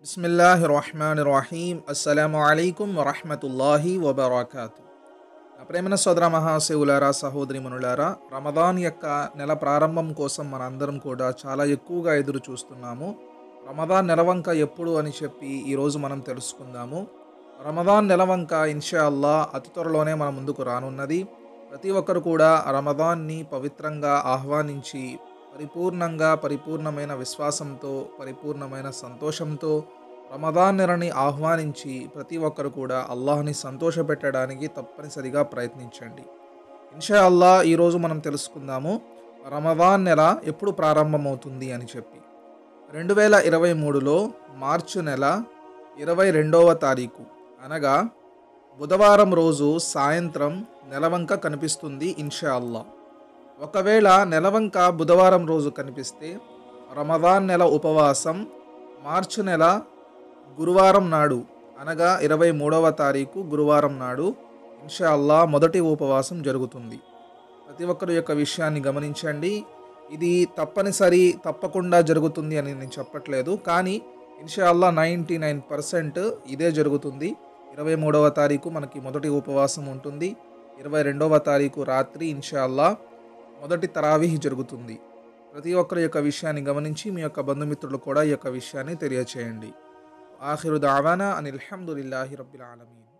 బిస్మిల్లాహి రహమాన్ రహీం అస్సలాము అలైకుం వరహమతుల్లాహి వబర్కాతు నా ప్రేమన సోదర మహాశివులారా సహోదరి మనులారా రమదాన్ యొక్క నెల ప్రారంభం కోసం మనందరం కూడా చాలా ఎక్కువగా ఎదురు చూస్తున్నాము రమదాన్ నెలవంక ఎప్పుడు అని చెప్పి ఈరోజు మనం తెలుసుకుందాము రమదాన్ నెలవంక ఇన్షా అల్లా అతి త్వరలోనే మన ముందుకు రానున్నది ప్రతి ఒక్కరు కూడా రమదాన్ని పవిత్రంగా ఆహ్వానించి పరిపూర్ణంగా పరిపూర్ణమైన విశ్వాసంతో పరిపూర్ణమైన సంతోషంతో రమదాన్ నెలని ఆహ్వానించి ప్రతి ఒక్కరు కూడా అల్లాహ్ని సంతోషపెట్టడానికి తప్పనిసరిగా ప్రయత్నించండి ఇన్షా అల్లా ఈరోజు మనం తెలుసుకుందాము రమదాన్ నెల ఎప్పుడు ప్రారంభమవుతుంది అని చెప్పి రెండు వేల ఇరవై మూడులో మార్చి నెల ఇరవై రెండవ తారీఖు అనగా బుధవారం రోజు సాయంత్రం నెలవంక కనిపిస్తుంది ఇన్షా అల్లా ఒకవేళ నెలవంక బుధవారం రోజు కనిపిస్తే రమదాన్ నెల ఉపవాసం మార్చి నెల గురువారం నాడు అనగా ఇరవై మూడవ తారీఖు గురువారం నాడు ఇన్షా అల్లా మొదటి ఉపవాసం జరుగుతుంది ప్రతి ఒక్కరు యొక్క విషయాన్ని గమనించండి ఇది తప్పనిసరి తప్పకుండా జరుగుతుంది అని నేను చెప్పట్లేదు కానీ ఇన్షా అల్లా నైంటీ నైన్ పర్సెంట్ ఇదే జరుగుతుంది ఇరవై మూడవ తారీఖు మనకి మొదటి ఉపవాసం ఉంటుంది ఇరవై రెండవ తారీఖు రాత్రి ఇన్షా అల్లా మొదటి తరావీహ్ జరుగుతుంది ప్రతి ఒక్కరి యొక్క విషయాన్ని గమనించి మీ యొక్క బంధుమిత్రులు కూడా ఈ యొక్క విషయాన్ని తెలియచేయండి ఆఖిరు దావానా అని అల్హమ్దుల్లాహి రబ్బిల్ ఆలమీన్